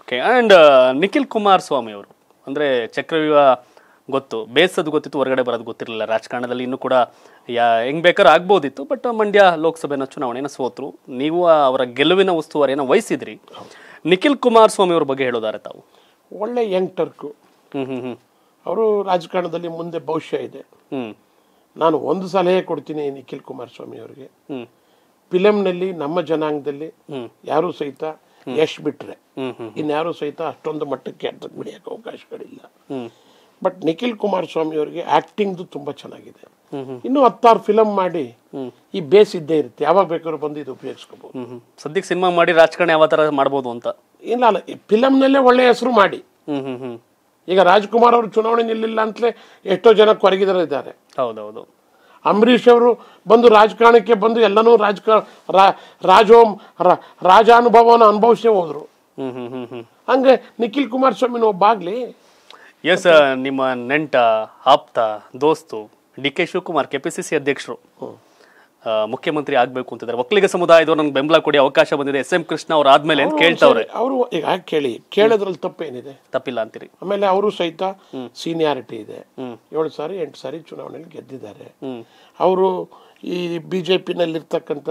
okay and Nikhil Kumaraswamy ಅವರು ಅಂದರೆ ಚಕ್ರವ್ಯೂಹ ಗೊತ್ತು ಬೇಸದು ಗೊತ್ತಿತ್ತು ಹೊರಗಡೆ ಬರೋದು ಗೊತ್ತಿರಲಿಲ್ಲ ರಾಜಕಾರಣದಲ್ಲಿ ಇನ್ನೂ ಕೂಡ ಯಾ ಹೆಂಗ್ ಬೇಕಾದ್ರೂ ಆಗ್ಬೋದಿತ್ತು ಬಟ್ ಮಂಡ್ಯ ಲೋಕಸಭೆನ ಚುನಾವಣೆನ ಸೋತ್ರು ನೀವು ಅವರ ಗೆಲುವಿನ ಉಸ್ತುವಾರಿಯನ್ನು ವಹಿಸಿದ್ರಿ ನಿಖಿಲ್ ಕುಮಾರಸ್ವಾಮಿ ಅವ್ರ ಬಗ್ಗೆ ಹೇಳೋದಾರೆ ತಾವು ಒಳ್ಳೆ ಯಂಗ್ ಟರ್ಕು ಹ್ಮ್ ಹ್ಮ್ ಹ್ಮ್ ಅವರು ರಾಜಕಾರಣದಲ್ಲಿ ಮುಂದೆ ಭವಿಷ್ಯ ಇದೆ ಹ್ಮ್ ನಾನು ಒಂದು ಸಲಹೆ ಕೊಡ್ತೀನಿ ನಿಖಿಲ್ ಕುಮಾರಸ್ವಾಮಿ ಅವರಿಗೆ ಹ್ಮ್ ಫಿಲಂನಲ್ಲಿ ನಮ್ಮ ಜನಾಂಗದಲ್ಲಿ ಯಾರು ಸಹಿತ ಯಶ್ ಬಿಟ್ರೆ ಹ್ಮ್ ಹ್ಮ್ ಇನ್ಯಾರು ಸಹಿತ ಅಷ್ಟೊಂದು ಮಟ್ಟಕ್ಕೆ ಅಂತ ಬಿಡಿಯಕ್ಕೆ ಅವಕಾಶಗಳಿಲ್ಲ ಹ್ಮ್ ಬಟ್ ನಿಖಿಲ್ ಕುಮಾರಸ್ವಾಮಿ ಅವರಿಗೆ ಆಕ್ಟಿಂಗ್ದು ತುಂಬಾ ಚೆನ್ನಾಗಿದೆ ಇನ್ನು ಹತ್ತಾರು ಫಿಲಂ ಮಾಡಿ ಈ ಬೇಸ್ ಇದ್ದೇ ಇರುತ್ತೆ ಯಾವಾಗ ಬೇಕಾದ್ರೂ ಬಂದು ಇದು ಉಪಯೋಗಿಸ್ಕೋಬಹುದು ಹ್ಮ್ ಹ್ಮ್ ಸದ್ಯಕ್ಕೆ ಸಿನಿಮಾ ಮಾಡಿ ರಾಜಕಾರಣ ಯಾವ ಥರ ಮಾಡ್ಬೋದು ಅಂತ ಇಲ್ಲ ಅಲ್ಲ ಫಿಲಂನಲ್ಲೇ ಒಳ್ಳೆ ಹೆಸರು ಮಾಡಿ ಹ್ಮ್ ಹ್ಮ್ ಹ್ಮ್ ಈಗ ರಾಜ್ಕುಮಾರ್ ಅವರು ಚುನಾವಣೆ ನಿಲ್ಲಿಲ್ಲ ಅಂತಲೇ ಎಷ್ಟೋ ಜನ ಕೊರಗಿದರೆ ಇದ್ದಾರೆ ಹೌದೌದು ಅಂಬರೀಷ್ ಅವರು ಬಂದು ರಾಜಕಾರಣಕ್ಕೆ ಬಂದು ಎಲ್ಲನೂ ರಾಜಕಾರಣ ರಾಜೋಮ್ ರಾ- ರಾಜಾನುಭವನ ಅನುಭವಿಸೇ ಹೋದ್ರು ಹ್ಮ್ ಹ್ಮ್ ಹ್ಮ್ ಹ್ಮ್ ಹಂಗೆ ನಿಖಿಲ್ ಕುಮಾರಸ್ವಾಮಿನ ಒಬ್ಬಾಗ್ಲಿ ಎಸ್ ನಿಮ್ಮ ನೆಂಟ ಆಪ್ತ ದೋಸ್ತು D K Shivakumar K P C C ಅಧ್ಯಕ್ಷರು ಆ, ಮುಖ್ಯಮಂತ್ರಿ ಆಗ್ಬೇಕು ಅಂತಿದ್ದಾರೆ ಒಕ್ಕಲಿಗ ಸಮುದಾಯದವ್ರು ನಂಗೆ ಬೆಂಬಲ ಕೊಡಿ ಅವಕಾಶ ಬಂದಿದೆ ಎಸ್ ಎಂ ಕೃಷ್ಣ ಅವ್ರು ಆದ್ಮೇಲೆ ಅಂತ ಕೇಳ್ತಾವ್ರೆ ಅವರು ಈಗ ಹಾಗೆ ಕೇಳಿ ಕೇಳೋದ್ರಲ್ಲಿ ತಪ್ಪೇನಿದೆ ತಪ್ಪಿಲ್ಲ ಅಂತೀರಿ ಆಮೇಲೆ ಅವರು ಸಹಿತ ಸೀನಿಯಾರಿಟಿ ಇದೆ ಏಳು ಸಾರಿ ಎಂಟು ಸಾರಿ ಚುನಾವಣೆಯಲ್ಲಿ ಗೆದ್ದಿದ್ದಾರೆ ಅವರು ಈ ಬಿ ಜೆ ಪಿನಲ್ಲಿರ್ತಕ್ಕಂಥ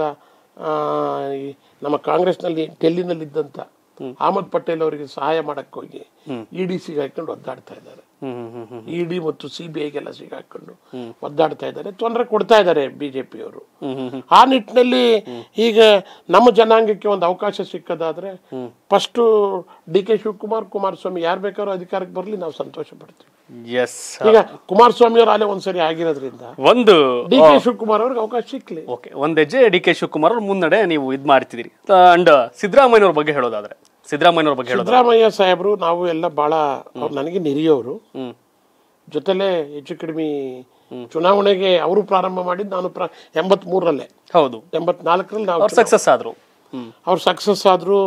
ನಮ್ಮ ಕಾಂಗ್ರೆಸ್ನಲ್ಲಿ ಡೆಲ್ಲಿನಲ್ಲಿದ್ದಂಥ ಅಹಮದ್ ಪಟೇಲ್ ಅವರಿಗೆ ಸಹಾಯ ಮಾಡಕ್ಕೆ ಹೋಗಿ ಇ ಡಿ ಸಿಗಾಕೊಂಡು ಒದ್ದಾಡ್ತಾ ಇದ್ದಾರೆ ಹ್ಮ್ ಹ್ಮ್ ಹ್ಮ್ ಹ್ಮ್ ಇ ಡಿ ಮತ್ತು ಸಿ ಬಿ ಐಗೆಲ್ಲ ಸಿಗಾಕೊಂಡು ಒದ್ದಾಡ್ತಾ ಇದ್ದಾರೆ ತೊಂದರೆ ಕೊಡ್ತಾ ಇದ್ದಾರೆ ಬಿಜೆಪಿ ಅವರು ಹ್ಮ್ ಹ್ಮ್ ಹ್ಮ್ ಆ ನಿಟ್ಟಿನಲ್ಲಿ ಈಗ ನಮ್ಮ ಜನಾಂಗಕ್ಕೆ ಒಂದು ಅವಕಾಶ ಸಿಕ್ಕದಾದ್ರೆ first D K Shivakumar Kumaraswamy ಯಾರು ಬೇಕಾದ್ರೂ ಅಧಿಕಾರಕ್ಕೆ ಬರಲಿ ನಾವು ಸಂತೋಷ ಪಡ್ತೀವಿ ಎಸ್ ಈಗ ಕುಮಾರಸ್ವಾಮಿ ಅವರು ಅಲ್ಲೇ ಒಂದ್ಸರಿ ಆಗಿರೋದ್ರಿಂದ ಒಂದು ಡಿ ಕೆ ಶಿವಕುಮಾರ್ ಅವ್ರಿಗೆ ಅವಕಾಶ ಸಿಕ್ಲಿ ಓಕೆ ಒಂದ್ ಹೆಜ್ಜೆ ಡಿ ಕೆ ಶಿವಕುಮಾರ್ ಅವ್ರ ಮುನ್ನಡೆ ನೀವು ಇದ್ ಮಾಡ್ತಿದ್ದೀರಿ ಅಂಡ್ ಸಿದ್ದರಾಮಯ್ಯನವ್ರ ಬಗ್ಗೆ ಹೇಳೋದಾದ್ರೆ ಸಿದ್ದರಾಮಯ್ಯನವ್ರ ಬಗ್ಗೆ ಹೇಳೋದು ಸಿದ್ದರಾಮಯ್ಯ ಸಾಹೇಬರು ನಾವು ಎಲ್ಲ ಬಹಳ ಅವ್ರು ನನಗೆ ನಿರಿಯೋರು ಹ್ಮ್ ಜೊತೆಲೆ ಹೆಚ್ಚು ಕಡಿಮೆ ಚುನಾವಣೆಗೆ ಅವರು ಪ್ರಾರಂಭ ಮಾಡಿದ್ದು ನಾನು ಪ್ರ ಎಂಬತ್ ಮೂರರಲ್ಲೇ ಹೌದು ಎಂಬತ್ನಾಲ್ಕರಲ್ಲಿ ನಾವು ಅವ್ರು ಸಕ್ಸಸ್ ಆದ್ರು ಹ್ಮ್ ಅವ್ರು ಸಕ್ಸಸ್ ಆದ್ರು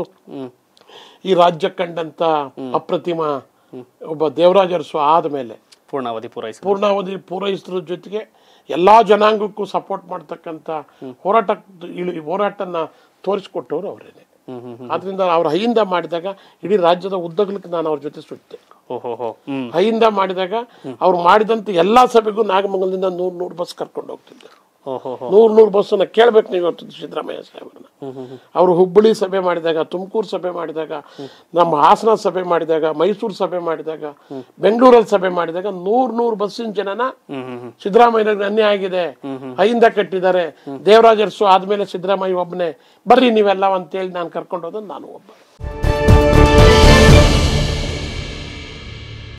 ಈ ರಾಜ್ಯ ಕಂಡಂತ ಅಪ್ರತಿಮ ಒಬ್ಬ ದೇವರಾಜ ಅರಸು ಆದ್ಮೇಲೆ ಪೂರ್ಣಾವಧಿ ಪೂರೈಸಿ ಪೂರ್ಣಾವಧಿ ಪೂರೈಸಿದ್ರ ಜೊತೆಗೆ ಎಲ್ಲಾ ಜನಾಂಗಕ್ಕೂ ಸಪೋರ್ಟ್ ಮಾಡ್ತಕ್ಕಂಥ ಹೋರಾಟ ಇಳು ಹೋರಾಟನ ತೋರಿಸ್ಕೊಟ್ಟವ್ರು ಅವರೇನೆ ಹ್ಮ್ ಹ್ಮ್ ಆದ್ರಿಂದ ಅವ್ರ ಹೈಯಿಂದ ಮಾಡಿದಾಗ ಇಡೀ ರಾಜ್ಯದ ಉದ್ದಗಲಕ್ಕೆ ನಾನು ಅವ್ರ ಜೊತೆ ಸುತ್ತೆ ಓಹೋ ಹೋ ಹ್ಮ್ ಹೈಯಿಂದ ಮಾಡಿದಾಗ ಅವ್ರು ಮಾಡಿದಂತ ಎಲ್ಲಾ ಸಭೆಗೂ ನಾಗಮಂಗಲದಿಂದ ನೂರ್ ನೂರು ಬಸ್ ಕರ್ಕೊಂಡು ಹೋಗ್ತಿದ್ದರು ಓಹೋ ಹೋ ನೂರ್ ನೂರು ಬಸ್ಸನ್ನ ಕೇಳ್ಬೇಕು ನೀವು ಇವತ್ತು ಸಿದ್ದರಾಮಯ್ಯ ಸಾಹೇಬ್ರನ್ನ ಅವರು ಹುಬ್ಬಳ್ಳಿ ಸಭೆ ಮಾಡಿದಾಗ ತುಮಕೂರು ಸಭೆ ಮಾಡಿದಾಗ ನಮ್ಮ ಹಾಸನ ಸಭೆ ಮಾಡಿದಾಗ ಮೈಸೂರು ಸಭೆ ಮಾಡಿದಾಗ ಬೆಂಗಳೂರಲ್ಲಿ ಸಭೆ ಮಾಡಿದಾಗ ನೂರ್ ನೂರು ಬಸ್ಸಿನ ಜನನ ಹ್ಮ್ ಹ್ಮ್ ಹ್ಮ್ ಸಿದ್ದರಾಮಯ್ಯನಿಗೆ ಅನ್ಯಾಯ ಆಗಿದೆ ಐಯಿಂದ ಕಟ್ಟಿದ್ದಾರೆ ದೇವರಾಜ ಅರಸು ಆದ್ಮೇಲೆ ಸಿದ್ದರಾಮಯ್ಯ ಒಬ್ಬನೇ ಬರ್ರಿ ನೀವೆಲ್ಲ ಅಂತೇಳಿ ನಾನು ಕರ್ಕೊಂಡು ಹೋದ ನಾನು ಒಬ್ಬ